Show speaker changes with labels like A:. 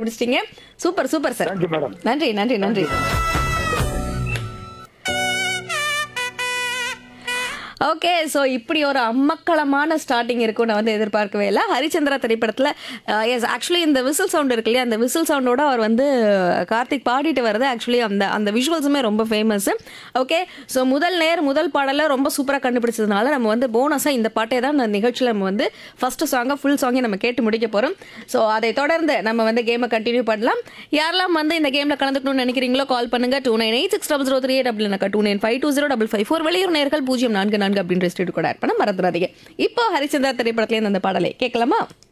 A: கண்டுபிடிச்சிட்டீங்க super super sir
B: thank you madam
A: நன்றி நன்றி நன்றி ஓகே ஸோ இப்படி ஒரு அம்மக்களமான ஸ்டார்டிங் இருக்கும் நான் வந்து எதிர்பார்க்கவே இல்லை ஹரிச்சந்திரா திரைப்படத்தில் எஸ் ஆக்சுவலி இந்த விசில் சவுண்ட் இருக்கு இல்லையா அந்த விசில் சவுண்டோட அவர் வந்து கார்த்திக் பாடிட்டு வர்றது ஆக்சுவலி அந்த அந்த விஷுவல்ஸுமே ரொம்ப ஃபேமஸ் ஓகே ஸோ முதல் நேர் முதல் பாடலை ரொம்ப சூப்பராக கண்டுபிடிச்சதுனால நம்ம வந்து போனஸாக இந்த பாட்டே தான் இந்த நிகழ்ச்சியில் நம்ம வந்து ஃபர்ஸ்ட் சாங்காக ஃபுல் சாங்கை நம்ம கேட்டு முடிக்க போகிறோம் ஸோ அதை தொடர்ந்து நம்ம வந்து கேமை கண்டினியூ பண்ணலாம் யாரெல்லாம் வந்து இந்த கேமில் கலந்துக்கணும்னு நினைக்கிறீங்களோ கால் பண்ணுங்க two nine eight six double zero three eight அப்படின்னாக்கா two nine five two zero double five four வெளியூர் நேர்கள் பூஜ்ஜியம் நான்கு நான்கு அப்படின்ற ஸ்டேட் கூட ஆட் பண்ண மறந்துடாதீங்க இப்போ ஹரிச்சந்திரா திரைப்படத்துலேருந்து அந்த பாடலை கேட்கலாமா